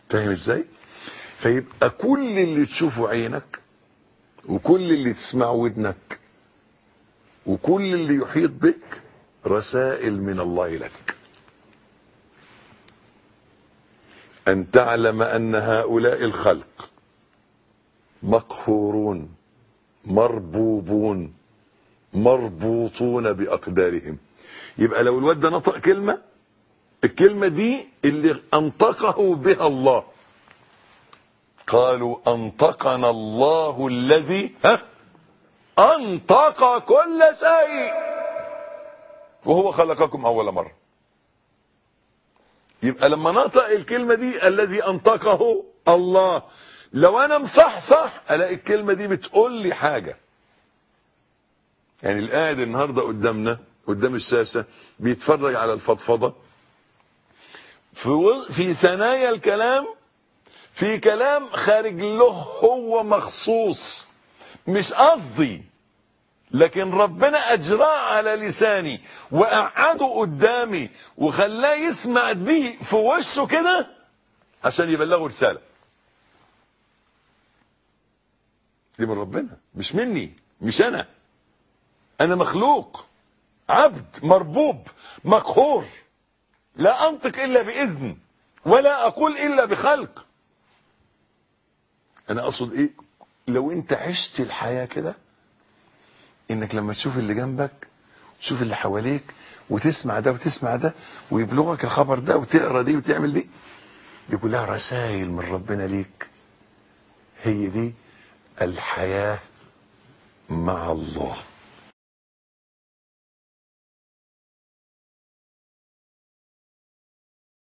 فاهم ازاي فيبقى كل اللي تشوفه عينك وكل اللي تسمعه ودنك وكل اللي يحيط بك رسائل من الله لك أن تعلم أن هؤلاء الخلق مقهورون مربوبون مربوطون بأقدارهم يبقى لو الواد ده نطق كلمة الكلمة دي اللي أنطقه بها الله قالوا أنطقنا الله الذي ها أنطق كل شيء وهو خلقكم أول مرة يبقى لما نطق الكلمة دي الذي أنطقه الله لو أنا مصحصح ألاقي الكلمة دي بتقول لي حاجة يعني القاعد النهاردة قدامنا قدام الشاشة بيتفرج على الفضفضة في, و... في ثنايا الكلام في كلام خارج له هو مخصوص مش قصدي لكن ربنا اجراه على لساني وقعده قدامي وخلاه يسمع دي في وشه كده عشان يبلغه رسالة دي من ربنا مش مني مش انا انا مخلوق عبد مربوب مقهور لا انطق الا باذن ولا اقول الا بخلق انا اقصد ايه لو انت عشت الحياة كده انك لما تشوف اللي جنبك تشوف اللي حواليك وتسمع ده وتسمع ده ويبلغك الخبر ده وتقرا دي وتعمل دي دي كلها رسائل من ربنا ليك هي دي الحياة مع الله